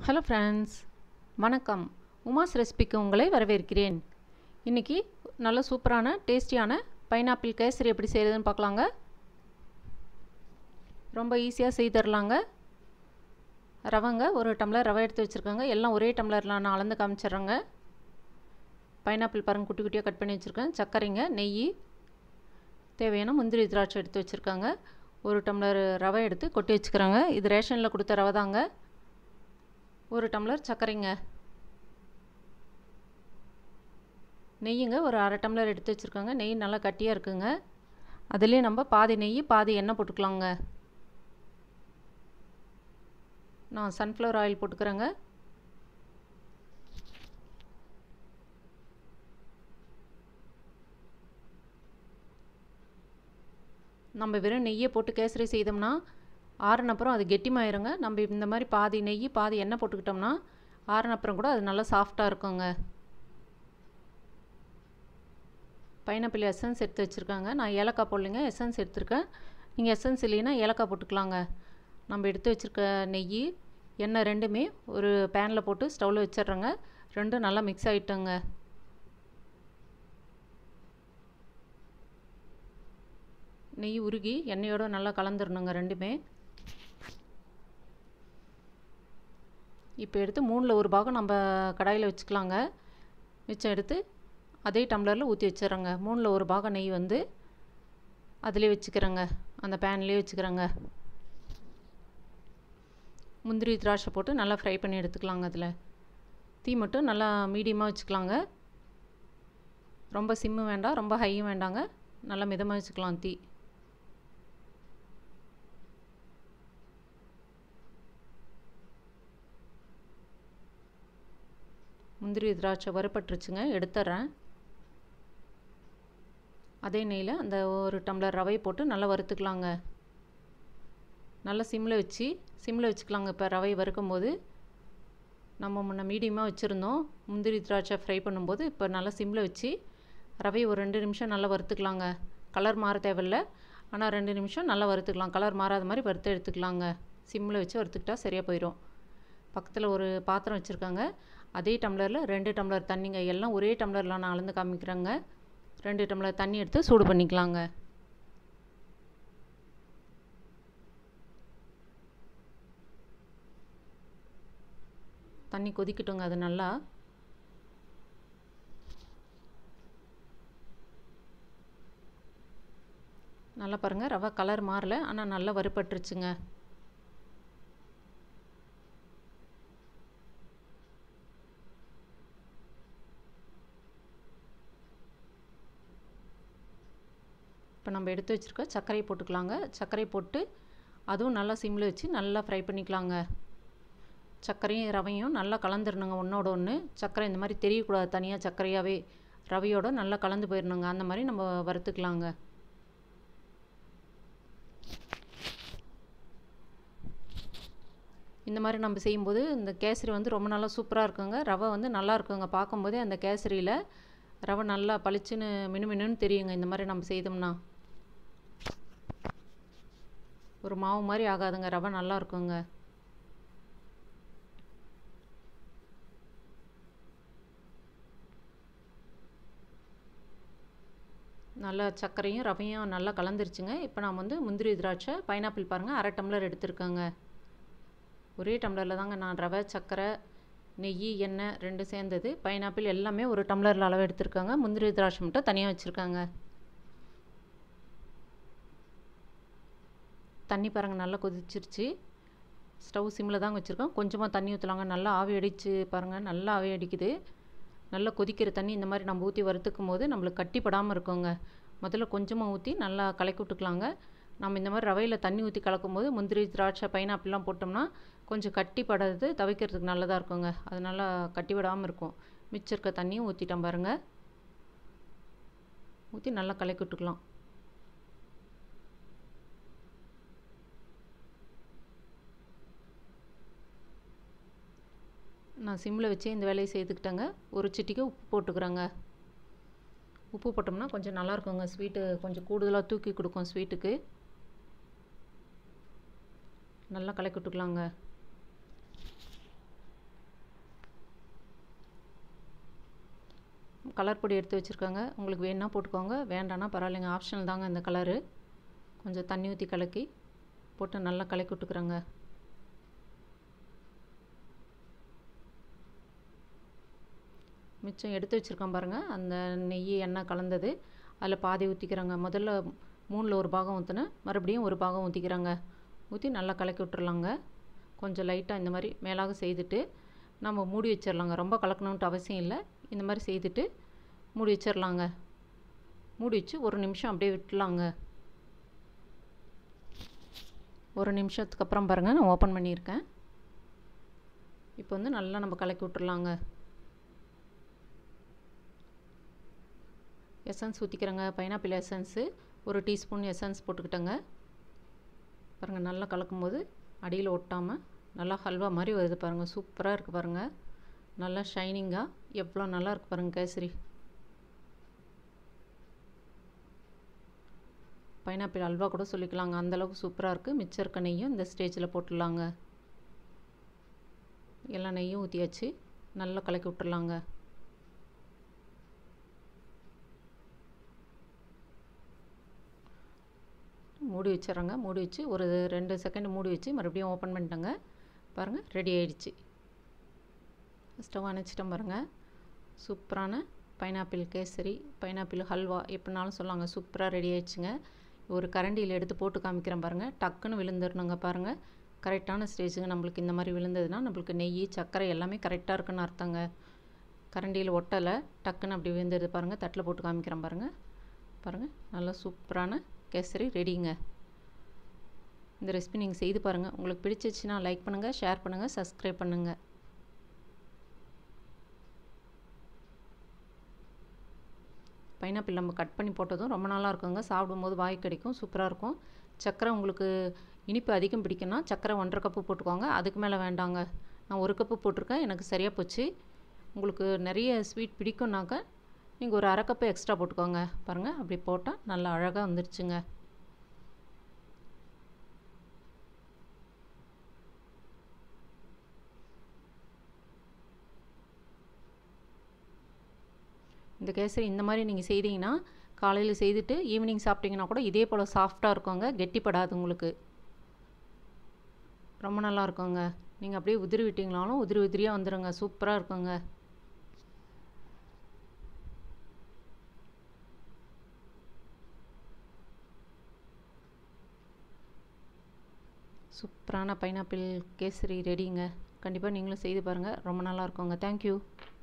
hello friends வணக்கம் உமாஸ் ரெசிபிக்கு உங்களை வரவேற்கிறேன் இன்றைக்கி நல்ல சூப்பரான டேஸ்டியான பைனாப்பிள் கேசரி எப்படி செய்கிறதுன்னு பார்க்கலாங்க ரொம்ப ஈஸியாக செய்து தரலாங்க ரவைங்க ஒரு டம்ளர் ரவை எடுத்து வச்சுருக்காங்க எல்லாம் ஒரே டம்ளரில் நான் அளந்து காமிச்சிட்றேங்க பைனாப்பிள் பாருங்கள் குட்டி குட்டியாக கட் பண்ணி வச்சுருக்கேன் சர்க்கரைங்க நெய் தேவையான முந்திரி திராட்சை எடுத்து வச்சுருக்காங்க ஒரு டம்ளர் ரவை எடுத்து கொட்டி வச்சுக்கிறாங்க இது ரேஷனில் கொடுத்த ரவை தாங்க ஒரு டம்ளர் சர்க்கரைங்க நெய்யுங்க ஒரு அரை டம்ளர் எடுத்து வச்சுருக்காங்க நெய் நல்லா கட்டியாக இருக்குங்க அதுலேயே நம்ம பாதி நெய் பாதி எண்ணெய் போட்டுக்கலாங்க நான் சன்ஃப்ளவர் ஆயில் போட்டுக்கிறேங்க நம்ம வெறும் நெய்யை போட்டு கேசரி செய்தோம்னா ஆறுனப்புறம் அது கெட்டிமாயிருங்க நம்ம இந்த மாதிரி பாதி நெய் பாதி எண்ணெய் போட்டுக்கிட்டோம்னா ஆறுனப்புறம் கூட அது நல்லா சாஃப்டாக இருக்குங்க பைனாப்பிள் எசன்ஸ் எடுத்து வச்சுருக்காங்க நான் ஏலக்காய் போடலைங்க எசன்ஸ் எடுத்திருக்கேன் நீங்கள் எசன்ஸ் இல்லைன்னா ஏலக்காய் போட்டுக்கலாங்க நம்ம எடுத்து வச்சுருக்க நெய் எண்ணெய் ரெண்டுமே ஒரு பேனில் போட்டு ஸ்டவ்வில் வச்சிட்றேங்க ரெண்டும் நல்லா மிக்ஸ் ஆகிட்டோங்க நெய் உருகி எண்ணெயோடு நல்லா கலந்துடணுங்க ரெண்டுமே இப்போ எடுத்து மூணில் ஒரு பாகம் நம்ம கடாயில் வச்சுக்கலாங்க மிச்சம் எடுத்து அதே டம்ளரில் ஊற்றி வச்சிடறேங்க மூணில் ஒரு பாகம் நெய் வந்து அதிலே வச்சுக்கிறேங்க அந்த பேன்லேயே வச்சுக்கிறேங்க முந்திரி திராட்சை போட்டு நல்லா ஃப்ரை பண்ணி எடுத்துக்கலாங்க அதில் தீ மட்டும் நல்லா மீடியமாக வச்சுக்கலாங்க ரொம்ப சிம்மு வேண்டாம் ரொம்ப ஹையும் வேண்டாங்க நல்லா மிதமாக வச்சுக்கலாம் தீ முந்திரி திராட்சை வறுப்பட்டுருச்சுங்க எடுத்துட்றேன் அதே நெய்யில் அந்த ஒரு டம்ளர் ரவை போட்டு நல்லா வறுத்துக்கலாங்க நல்லா சிம்மில் வச்சு சிம்மில் வச்சுக்கலாங்க இப்போ ரவை வறுக்கும் போது நம்ம முன்ன மீடியமாக வச்சுருந்தோம் முந்திரி திராட்சை ஃப்ரை பண்ணும்போது இப்போ நல்லா சிம்மில் வச்சு ரவை ஒரு ரெண்டு நிமிஷம் நல்லா வறுத்துக்கலாங்க கலர் மாற தேவையில்ல ஆனால் ரெண்டு நிமிஷம் நல்லா வறுத்துக்கலாம் கலர் மாறாத மாதிரி வறுத்து எடுத்துக்கலாங்க சிம்மில் வச்சு வறுத்துக்கிட்டா சரியாக போயிடும் பக்கத்தில் ஒரு பாத்திரம் வச்சுருக்காங்க அதே டம்ளரில் ரெண்டு டம்ளர் தண்ணிங்க எல்லாம் ஒரே டம்ளரில் நான் அளந்து காமிக்கிறேங்க ரெண்டு டம்ளர் தண்ணி எடுத்து சூடு பண்ணிக்கலாங்க தண்ணி கொதிக்கட்டுங்க அது நல்லா நல்லா பாருங்கள் ரவை கலர் மாறல ஆனால் நல்லா வறுபட்டுருச்சுங்க இப்போ நம்ம எடுத்து வச்சுருக்க சர்க்கரை போட்டுக்கலாங்க சர்க்கரை போட்டு அதுவும் நல்லா சிம்மில் வச்சு நல்லா ஃப்ரை பண்ணிக்கலாங்க சர்க்கரையும் ரவையும் நல்லா கலந்துடணுங்க ஒன்றோட ஒன்று சர்க்கரை இந்த மாதிரி தெரியக்கூடாது தனியாக சர்க்கரையாகவே ரவையோட நல்லா கலந்து போயிடணுங்க அந்த மாதிரி நம்ம வறுத்துக்கலாங்க இந்த மாதிரி நம்ம செய்யும்போது இந்த கேசரி வந்து ரொம்ப நல்லா சூப்பராக இருக்குங்க ரவை வந்து நல்லா இருக்குங்க பார்க்கும்போதே அந்த கேசரியில் ரவை நல்லா பளிச்சுன்னு மினு மினுன்னு தெரியுங்க இந்த மாதிரி நம்ம செய்தோம்னா ஒரு மாவு மாதிரி ஆகாதுங்க ரவை நல்லா இருக்குங்க நல்லா சர்க்கரையும் ரவையும் நல்லா கலந்துருச்சுங்க இப்போ நான் வந்து முந்திரி திராட்சை பைனாப்பிள் பாருங்கள் அரை டம்ளர் எடுத்திருக்கேங்க ஒரே டம்ளரில் தாங்க நான் ரவை சர்க்கரை நெய் எண்ணெய் ரெண்டு சேர்ந்தது பைனாப்பிள் எல்லாமே ஒரு டம்ளரில் அளவு எடுத்திருக்காங்க முந்திரி திராட்சை மட்டும் தனியாக வச்சுருக்காங்க தண்ணி பாருங்கள் நல்லா கொதிச்சிருச்சு ஸ்டவ் சிம்மில் தாங்க வச்சுருக்கோம் கொஞ்சமாக தண்ணி ஊற்றலாங்க நல்லா ஆவி அடித்து பாருங்கள் நல்லா ஆவி அடிக்குது நல்லா கொதிக்கிற தண்ணி இந்த மாதிரி நம்ம ஊற்றி வறுத்துக்கும் போது நம்மளுக்கு கட்டிப்படாமல் இருக்குங்க முதல்ல கொஞ்சமாக ஊற்றி நல்லா கலக்கி விட்டுக்கலாங்க நம்ம இந்த மாதிரி ரவையில் தண்ணி ஊற்றி கலக்கும் போது முந்திரி திராட்சை பைனாப்பிள்லாம் போட்டோம்னா கொஞ்சம் கட்டிப்படாது தவிக்கிறதுக்கு நல்லதாக இருக்குங்க அது நல்லா கட்டி விடாமல் இருக்கும் மிச்சம் இருக்க தண்ணியும் ஊற்றிட்டோம் பாருங்கள் ஊற்றி நல்லா கலக்கி விட்டுக்கலாம் நான் சிம்மில் வச்சே இந்த வேலையை செய்துக்கிட்டேங்க ஒரு சிட்டிக்கு உப்பு போட்டுக்கிறேங்க உப்பு போட்டோம்னா கொஞ்சம் நல்லாயிருக்குங்க ஸ்வீட்டு கொஞ்சம் கூடுதலாக தூக்கி கொடுக்கும் ஸ்வீட்டுக்கு நல்லா கலக்கி விட்டுக்கலாங்க கலர் பொடி எடுத்து வச்சுருக்காங்க உங்களுக்கு வேணுன்னா போட்டுக்கோங்க வேண்டான்னா பரவாயில்லைங்க ஆப்ஷனல் தாங்க இந்த கலரு கொஞ்சம் தண்ணி ஊற்றி கலக்கி போட்டு நல்லா கலக்கி விட்டுக்குறேங்க மிச்சம் எடுத்து வச்சுருக்கேன் பாருங்கள் அந்த நெய் எண்ணெய் கலந்தது அதில் பாதி ஊற்றிக்கிறாங்க முதல்ல மூணில் ஒரு பாகம் ஊற்றினேன் மறுபடியும் ஒரு பாகம் ஊற்றிக்கிறாங்க ஊற்றி நல்லா கலக்கி விட்டுறலாங்க கொஞ்சம் லைட்டாக இந்த மாதிரி மேலாக செய்துட்டு நம்ம மூடி வச்சிடலாங்க ரொம்ப கலக்கணுன்ட்டு அவசியம் இல்லை இந்த மாதிரி செய்துட்டு மூடி வச்சிடலாங்க மூடி வச்சு ஒரு நிமிஷம் அப்படியே விட்டுலாங்க ஒரு நிமிஷத்துக்கு அப்புறம் பாருங்கள் நான் ஓப்பன் பண்ணியிருக்கேன் இப்போ வந்து நல்லா நம்ம கலக்கி விட்டுறலாங்க எசன்ஸ் ஊற்றிக்கிறேங்க பைனாப்பிள் எசன்ஸு ஒரு டீஸ்பூன் எசன்ஸ் போட்டுக்கிட்டேங்க பாருங்கள் நல்லா கலக்கும் போது அடியில் ஒட்டாமல் நல்லா ஹல்வா மாதிரி வருது பாருங்கள் சூப்பராக இருக்குது பாருங்கள் நல்லா ஷைனிங்காக எவ்வளோ நல்லா இருக்குது பாருங்கள் கேசரி பைனாப்பிள் அல்வா கூட சொல்லிக்கலாங்க அந்தளவுக்கு சூப்பராக இருக்குது மிச்சம் இருக்க நெய்யும் இந்த ஸ்டேஜில் போட்டுடலாங்க எல்லா நெய்யும் ஊற்றியாச்சு நல்லா கலக்கி விட்டுறலாங்க மூடி வச்சிட்றேங்க மூடி வச்சு ஒரு ரெண்டு செகண்ட் மூடி வச்சு மறுபடியும் ஓப்பன் பண்ணிட்டேங்க பாருங்கள் ரெடி ஆயிடுச்சு ஸ்டவ் அணைச்சிட்டேன் பாருங்கள் சூப்பரான பைனாப்பிள் கேசரி பைனாப்பிள் ஹல்வா எப்படினாலும் சொல்லாங்க சூப்பராக ரெடி ஆயிடுச்சுங்க ஒரு கரண்டியில் எடுத்து போட்டு காமிக்கிறேன் பாருங்கள் டக்குன்னு விழுந்துடணுங்க பாருங்கள் கரெக்டான ஸ்டேஜுங்க நம்மளுக்கு இந்த மாதிரி விழுந்ததுன்னா நம்மளுக்கு நெய் சர்க்கரை எல்லாமே கரெக்டாக இருக்குன்னு அர்த்தங்க கரண்டியில் ஒட்டலை டக்குன்னு அப்படி விழுந்துடுது பாருங்கள் தட்டில் போட்டு காமிக்கிறேன் பாருங்கள் பாருங்கள் நல்லா சூப்பரான கேசரி ரெடிங்க இந்த ரெசிபி நீங்கள் செய்து பாருங்கள் உங்களுக்கு பிடிச்சிச்சுன்னா லைக் பண்ணுங்கள் ஷேர் பண்ணுங்கள் சப்ஸ்கிரைப் பண்ணுங்கள் பைனாப்பிள் நம்ம கட் பண்ணி போட்டதும் ரொம்ப நல்லா இருக்குங்க சாப்பிடும்போது வாய் கிடைக்கும் சூப்பராக இருக்கும் சர்க்கரை உங்களுக்கு இனிப்பு அதிகம் பிடிக்குன்னா சர்க்கரை ஒன்றரை கப்பு போட்டுக்கோங்க அதுக்கு மேலே வேண்டாங்க நான் ஒரு கப்பு போட்டிருக்கேன் எனக்கு சரியாக போச்சு உங்களுக்கு நிறைய ஸ்வீட் பிடிக்கும்னாக்க நீங்கள் ஒரு அரை கப்பு எக்ஸ்ட்ரா போட்டுக்கோங்க பாருங்கள் அப்படி போட்டால் நல்லா அழகாக வந்துருச்சுங்க இந்த கேசரி இந்த மாதிரி நீங்கள் செய்தீங்கன்னா காலையில் செய்துட்டு ஈவினிங் சாப்பிட்டீங்கன்னா கூட இதே போல் சாஃப்டாக இருக்குங்க கெட்டிப்படாது உங்களுக்கு ரொம்ப நல்லா இருக்குங்க நீங்கள் அப்படியே உதிரி விட்டிங்கனாலும் உதிரி உதிரியாக வந்துடுங்க சூப்பராக இருக்குங்க சூப்பரான பைனாப்பிள் கேசரி ரெடிங்க கண்டிப்பாக நீங்களும் செய்து பாருங்கள் ரொம்ப நல்லா இருக்குங்க தேங்க்யூ